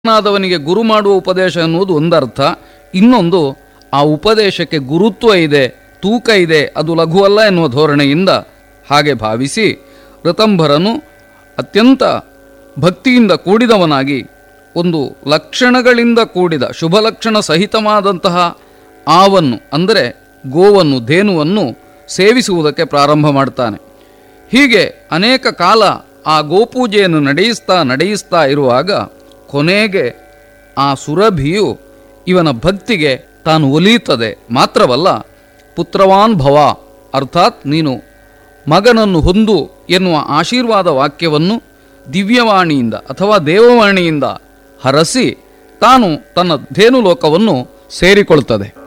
ನಾದವನಿಗೆ ಗುರು ಮಾಡುವ ಉಪದೇಶ ಎನ್ನುವುದು ಒಂದರ್ಥ ಇನ್ನೊಂದು ಆ ಉಪದೇಶಕ್ಕೆ ಗುರುತ್ವ ಇದೆ ತೂಕ ಇದೆ ಅದು ಲಘುವಲ್ಲ ಎನ್ನುವ ಧೋರಣೆಯಿಂದ ಹಾಗೆ ಭಾವಿಸಿ ಋತಂಭರನು ಅತ್ಯಂತ ಭಕ್ತಿಯಿಂದ ಕೂಡಿದವನಾಗಿ ಒಂದು ಲಕ್ಷಣಗಳಿಂದ ಕೂಡಿದ ಶುಭ ಲಕ್ಷಣ ಸಹಿತವಾದಂತಹ ಆವನ್ನು ಅಂದರೆ ಗೋವನ್ನು ಧೇನುವನ್ನು ಸೇವಿಸುವುದಕ್ಕೆ ಪ್ರಾರಂಭ ಮಾಡ್ತಾನೆ ಹೀಗೆ ಅನೇಕ ಕಾಲ ಆ ಗೋಪೂಜೆಯನ್ನು ನಡೆಯಿಸ್ತಾ ನಡೆಯಿಸ್ತಾ ಇರುವಾಗ ಕೊನೆಗೆ ಆ ಸುರಭಿಯು ಇವನ ಭಕ್ತಿಗೆ ತಾನು ಒಲಿಯುತ್ತದೆ ಮಾತ್ರವಲ್ಲ ಪುತ್ರವಾನ್ ಭವ ಅರ್ಥಾತ್ ನೀನು ಮಗನನ್ನು ಹೊಂದು ಎನ್ನುವ ಆಶೀರ್ವಾದ ವಾಕ್ಯವನ್ನು ದಿವ್ಯವಾಣಿಯಿಂದ ಅಥವಾ ದೇವವಾಣಿಯಿಂದ ಹರಸಿ ತಾನು ತನ್ನ ಧೇನುಲೋಕವನ್ನು ಸೇರಿಕೊಳ್ತದೆ